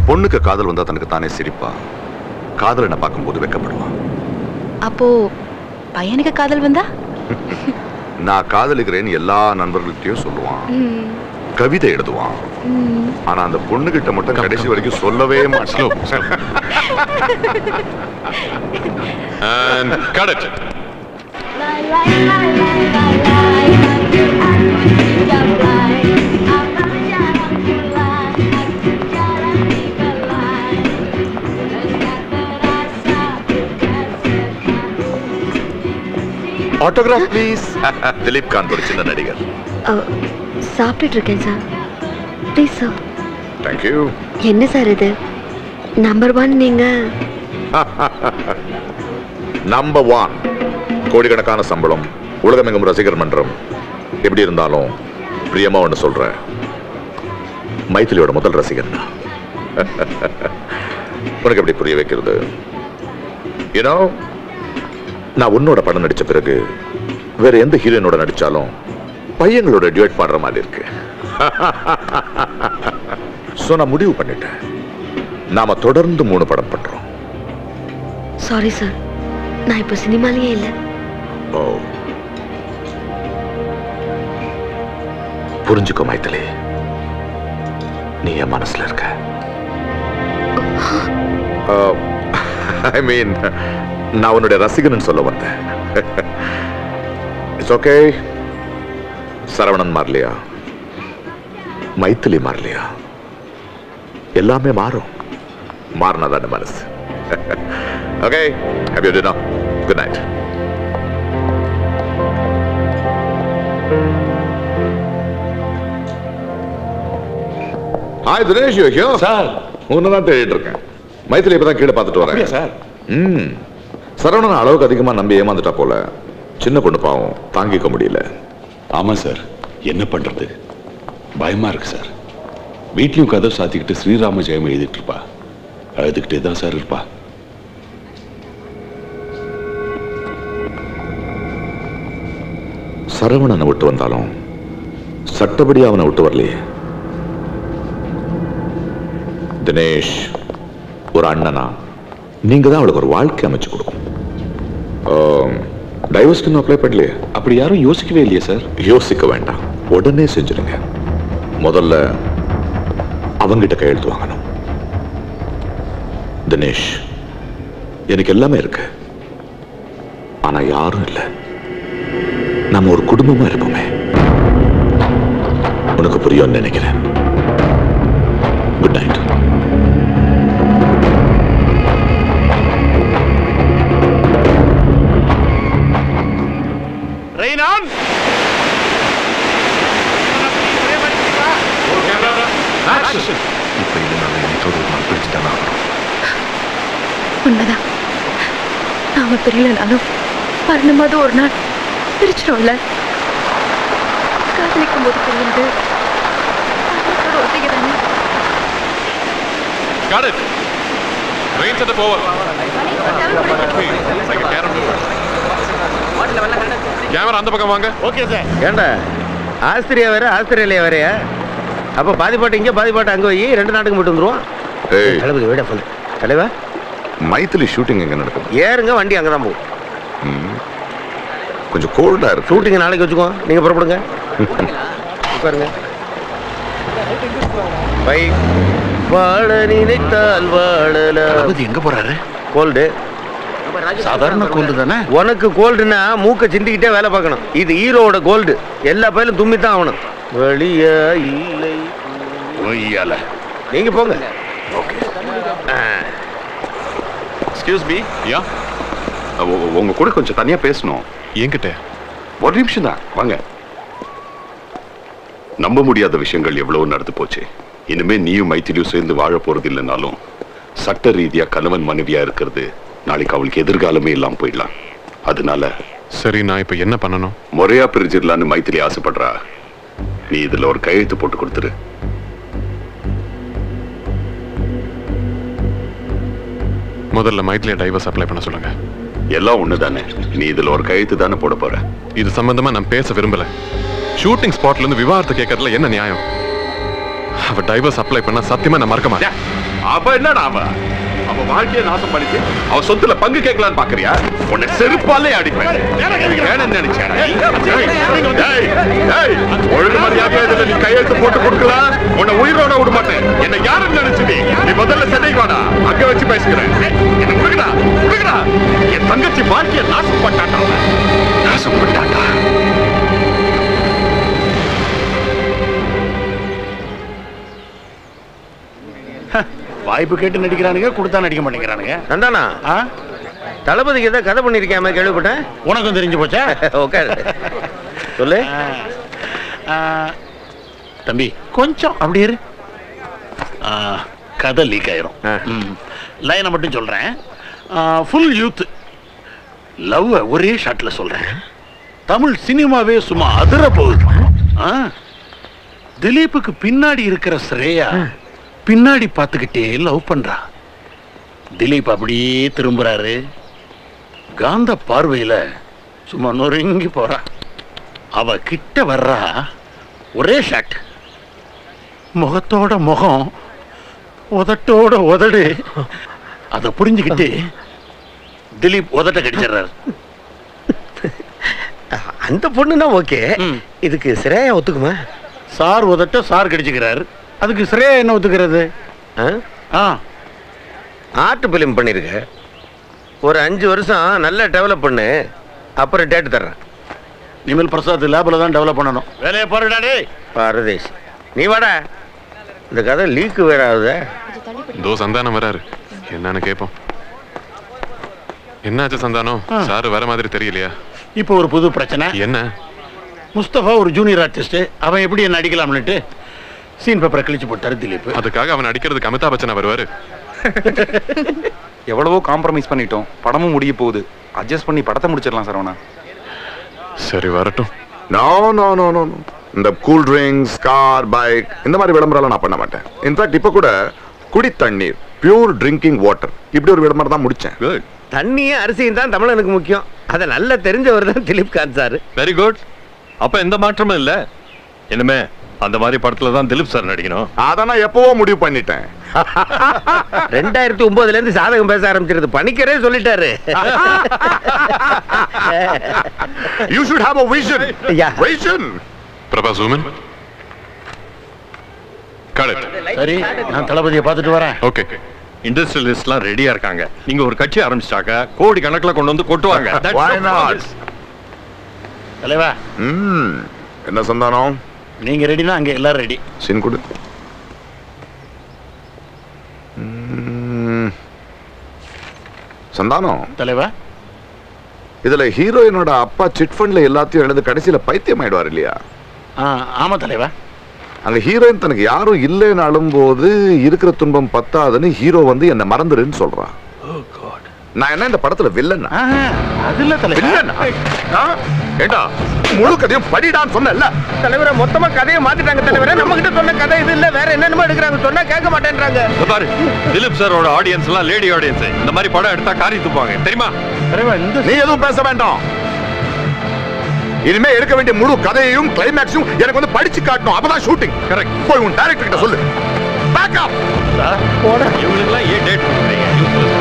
பொண்ணுக்கு காதல் வந்தா தனக்கு தானே சிரிப்பா காதலனை பார்க்கும்போது வெக்கப்படுவான் அப்போ பையனுக்கு காதல் வந்தா நான் காதலிக்கிறேன்னு எல்லா நண்பர்கள்கிட்டயும் சொல்லுவான் ம், கவிதை எழுதுவான் ம். ஆனா அந்த பொண்ணுகிட்ட மட்டும் கடைசி வரைக்கும் சொல்லவே மாட்டான் And cut it. Autograph please Dilip Khan ஒரு சின்ன நடிகர் சாப்பிட்டுட்டு இருக்கேன் சார் ப்ளீஸ் சார் தேங்க்யூ என்ன சார் இது நம்பர் ஒன் நீங்க நம்பர் ஒன் கோடிக்கணக்கான சம்பளம் உலகமெங்கும் ரசிகர் மன்றம் எப்படி இருந்தாலும் பிரியமா ஒன்று சொல்றேன் மைத்திலியோட முதல் ரசிகர் நான். உனக்கு எப்படி புரிய வைக்கிறது ஏன்னோ நான் உன்னோட படம் நடிச்ச பிறகு வேற எந்த ஹீரோயினோட நடிச்சாலும் பையங்களோட டியூட் பாடுற மாதிரி இருக்கு சோ நான் முடிவு பண்ணிட்டேன் நாம தொடர்ந்து மூணு படம் பண்றோம் சாரி சார் நான் இப்போ சினிமாலேயே இல்லை ஓ புரிஞ்சுக்கோ மைத்திலி நீ என் மனசுல இருக்க ஐ மீன் நான் உன்னுடைய ரசிகன் சொல்ல வந்தேன் இட்ஸ் ஓகே சரவணன் மாறலையா மைத்திலி மாறலையா எல்லாமே மாறும் மாறினதான மனசு okay have you dinner good night hi Dinesh you here sir உன்னை தான் தேடிட்டு இருக்கேன் மைத்திரி இப்பதான் கீழே பார்த்துட்டு வரேன் சார் ம் சரவணன் அளவுக்கு அதிகமா நம்பி ஏமாந்துட்டா போல சின்ன பொண்ணு பாவம் தாங்கிக்க முடியல ஆமா சார் என்ன பண்றது பயமா இருக்கு சார் வீட்லயும் கதை சாத்திக்கிட்டு ஸ்ரீராம ஜெயம் எழுதிட்டு இருப்பா அழுதுகிட்டே தான் சார் இருப்பா சரவணனை விட்டு வந்தாலும் சட்டப்படி அவனை விட்டு வரலையே தினேஷ் ஒரு அண்ணனா நீங்க தான் அவளுக்கு ஒரு வாழ்க்கை அமைச்சு கொடுக்கும் டைவர்ஸ்க்கு இன்னும் அப்ளை பண்ணலையே அப்படி யாரும் யோசிக்கவே இல்லையே சார் யோசிக்க வேண்டாம் உடனே செஞ்சிருங்க முதல்ல அவங்கிட்ட கையெழுத்து வாங்கணும் தினேஷ் எனக்கு எல்லாமே இருக்கு ஆனா யாரும் இல்லை நம்ம ஒரு குடும்பமா இருப்போமே உனக்கு புரியும்னு நினைக்கிறேன் குட் நைட் ரெய்னான் இப்ப இது நான் என்னைக்கோட ஒரு நாள் பிடிச்சுட்டானா உண்மைதான் நாம பிரியலனாலும் பரணமாவது ஒரு நாள் பிரிச்சிடும்ல காதலிக்கும் போது புரியுது காதலிச்சோட ஒத்திகை தானே Got it. Rain set up over. It's like a carrom board. Camera அந்த பக்கம் வாங்க ஓகே சார் ஏண்டா ஆஸ்திரியா வேற ஆஸ்திரேலியா வேறயா அப்போ பாதி பாட்டு இங்கே பாதி பாட்டு அங்கே வை ரெண்டு நாட்டுக்கு மட்டும் வந்துருவோம் ஏய் கிளம்புக்கு விட சொல்லு தலைவா மைத்திலி ஷூட்டிங் எங்க நடக்குது ஏறுங்க வண்டி அங்கே தான் போகும் ம். கொஞ்சம் கோல்டா இருக்கு ஷூட்டிங் நாளைக்கு வச்சுக்கோ நீங்கள் புறப்படுங்க உட்காருங்க பை வாழ நினைத்தால் வாழலாம் எங்க போறாரு கோல்டு சாதாரண கோல்டு தானே உனக்கு கோல்டுனா மூக்க சிந்திக்கிட்டே வேலை பார்க்கணும் இது ஹீரோவோட கோல்டு எல்லா பயிலும் தும்மி தான் ஆகணும் வெளியா இல்லை ஒய்யால நீங்க போங்க எக்ஸ்கியூஸ் மீ யா உங்க கூட கொஞ்சம் தனியா பேசணும் என்கிட்ட ஒரு நிமிஷம் தான் வாங்க நம்ப முடியாத விஷயங்கள் எவ்வளவு நடந்து போச்சு இனிமே நீயும் மைத்திரியும் சேர்ந்து வாழ போறது இல்லைனாலும் சட்ட ரீதியா கணவன் மனைவியா இருக்கிறது நாளைக்கு அவளுக்கு எதிர்காலமே இல்லாம போயிடலாம் அதனால சரி நான் இப்போ என்ன பண்ணணும் முறையா பிரிஞ்சிடலான்னு மைத்திரி ஆசைப்படுறா நீ இதுல ஒரு கையெழுத்து போட்டு கொடுத்துரு முதல்ல மைட்லியை டைவர்ஸ் அப்ளை பண்ண சொல்லுங்க எல்லாம் ஒண்ணுதானே நீ இதுல ஒரு கையெழுத்து தானே போட போற இது சம்பந்தமா நான் பேச விரும்பல ஷூட்டிங் ஸ்பாட்ல இருந்து விவாகரத்து கேட்கறதுல என்ன நியாயம் அவ டைவர்ஸ் அப்ளை பண்ணா சத்தியமா நான் மறக்க மாட்டேன் அவ என்னடா அவ அவ வாழ்க்கையை நாசம் பண்ணிட்டு அவ சொத்துல பங்கு கேட்கலான்னு பாக்குறியா உன்னை செருப்பாலே அடிப்பேன் வேணும்னு நினைச்சேன் ஒழுங்கு மரியாதை இதுல நீ கையெழுத்து போட்டு கொடுக்கல உன்னை உயிரோட விட மாட்டேன் என்ன யாருன்னு நினைச்சு நீ நீ முதல்ல சென்னைக்கு வாடா அங்க வச்சு பேசுகிறேன் என்ன விடுங்கடா விடுங்கடா என் தங்கச்சி வாழ்க்கையை நாசம் பண்ணாட்டா அவன். நாசம் பண்ணாட்டா வாய்ப்பு கேட்டு நடிக்கிறானுங்க கொடுத்தா நடிக்க மாட்டேங்கிறானுங்க நந்தானா ஆ? தளபதிக்கு ஏதாவது கதை பண்ணிருக்காம கேள்விப்பட்டேன் உனக்கும் தெரிஞ்சு போச்சா உட்காரு சொல்லு ஆ. ஆ, தம்பி கொஞ்சம் அப்படி இரு ஆ, கதை லீக் ஆயிரும் ஆ. லைனை மட்டும் சொல்றேன் ஃபுல் யூத் லவ் ஒரே ஷாட்ல சொல்றேன் தமிழ் சினிமாவே சும்மா அதிர போகுது ஆ. திலீப்புக்கு பின்னாடி இருக்கிற ஸ்ரேயா பின்னாடி பார்த்துக்கிட்டே லவ் பண்றா திலீப் அப்படியே திரும்புறாரு காந்த பார்வையில சும்மா நொறுங்கி போறா அவ கிட்ட வர்றா ஒரே ஷாட் முகத்தோட முகம் உதட்டோட உதடு அதை புரிஞ்சுக்கிட்டு திலீப் உதட்ட கடிச்சிடுறாரு அந்த பொண்ணுனா ஓகே ம். இதுக்கு சிறையா ஒத்துக்குமா சார் உதட்ட சார் கடிச்சுக்கிறாரு அதுக்கு ஸ்ரேயா என்ன ஒத்துக்கிறது ஆ? ஆ ஆர்ட் பிலிம் பண்ணிருக்க ஒரு அஞ்சு வருஷம் நல்லா டெவலப் பண்ணு அப்புறம் டேட் தர்றேன் நிமல் பிரசாத் லேபில் தான் டெவலப் பண்ணணும் வேலையை பாருடா டேய் பாரதேஷ் நீ வாடா இந்த கதை லீக்கு வேற ஆகுதே இதோ சந்தானம் வராரு என்னன்னு கேட்போம் என்னாச்சு சந்தானம் ஆ. சார் வர மாதிரி தெரியலையா இப்போ ஒரு புது பிரச்சனை என்ன முஸ்தபா ஒரு ஜூனியர் ஆர்டிஸ்ட் அவன் எப்படி என்ன அடிக்கலாம்னுட்டு சீன் பேப்பரை கிழிச்சு போட்டாரு திலீப் அதுக்காக அவன் அடிக்கிறதுக்கு அமிதாப் பச்சனா வருவாரு எவ்வளவோ காம்ப்ரமைஸ் பண்ணிட்டோம் படமும் முடிய போகுது அட்ஜஸ்ட் பண்ணி படத்தை முடிச்சிடலாம் சரவணா சரி வரட்டும் நோ நோ நோ நோ இந்த கூல் ட்ரிங்க்ஸ் கார் பைக் இந்த மாதிரி விளம்பரம் நான் பண்ண மாட்டேன் இன்ஃபேக்ட் இப்போ கூட குடி தண்ணீர் பியூர் ட்ரிங்கிங் வாட்டர் இப்படி ஒரு விளம்பரம் தான் முடிச்சேன் குட் தண்ணியும் அரிசியும் தான் தமிழனுக்கு முக்கியம் அதை நல்லா தெரிஞ்சவர் தான் Dilip Kanth sir very good அப்ப எந்த மாற்றமும் இல்ல இனிமே அந்த மாதிரி படத்துல தான் திலீப் சார் நடிக்கணும் அதை நான் எப்பவோ முடிவு பண்ணிட்டேன் ரெண்டாயிரத்தி ஒன்பதுல இருந்து சாதகம் பேச ஆரம்பிச்சிருது பணிக்கரே சொல்லிட்டாரு you should have a vision Yeah. vision Prabha Suman correct சரி நான் தளபதியை பார்த்துட்டு வரேன் ஓகே இண்டஸ்ட்ரியலிஸ்ட்லாம் ரெடியா இருக்காங்க நீங்க ஒரு கட்சி ஆரம்பிச்சிட்டாக்க கோடி கணக்குல கொண்டு வந்து கொட்டுவாங்க That's Why the not? promise. தலைவா ம் என்ன சந்தானம் நீங்க ரெடினா அங்க எல்லாரும் ரெடி சீன் கொடு ம். சந்தானம் தலைவா இதுல ஹீரோயினோட அப்பா சிட் ஃபண்ட்ல எல்லாத்தையும் எழுந்து கடைசியில பைத்தியம் ஆயிடுவார் இல்லையா ஆ ஆமா தலைவா அங்க ஹீரோயின் தனக்கு யாரும் இல்லைன்னு அழும்போது இருக்கிற துன்பம் பத்தாதுன்னு ஹீரோ வந்து என்ன மறந்துருன்னு சொல்றான் நான் என்ன இந்த படத்துல வில்லனா ஆ, அது இல்ல தலைவா வில்லனா ஆ? ஏண்டா முழு கதையும் படிடான்னு சொன்னல தலைவரை மொத்தமா கதையை மாத்திட்டாங்க தலைவரே நம்ம கிட்ட சொன்ன கதை இது இல்ல வேற என்னென்னமோ எடுக்கிறாங்க சொன்னா கேட்க மாட்டேன்றாங்க இதோ பாரு திலீப் சாரோட ஆடியன்ஸ் எல்லாம் லேடி ஆடியன்ஸ் இந்த மாதிரி படம் எடுத்தா காரி துப்பாங்க தெரியுமா தலைவா இந்த நீ எதுவும் பேச வேண்டாம் இனிமே எடுக்க வேண்டிய முழு கதையையும் கிளைமேக்ஸும் எனக்கு வந்து படிச்சு காட்டணும் அப்பதான் ஷூட்டிங் Correct. போய் உன் டைரக்டர் கிட்ட சொல்லு பேக் அப் சார் இவங்களுக்கு எல்லாம் ஏன் டேட் கொடுக்குறீங்க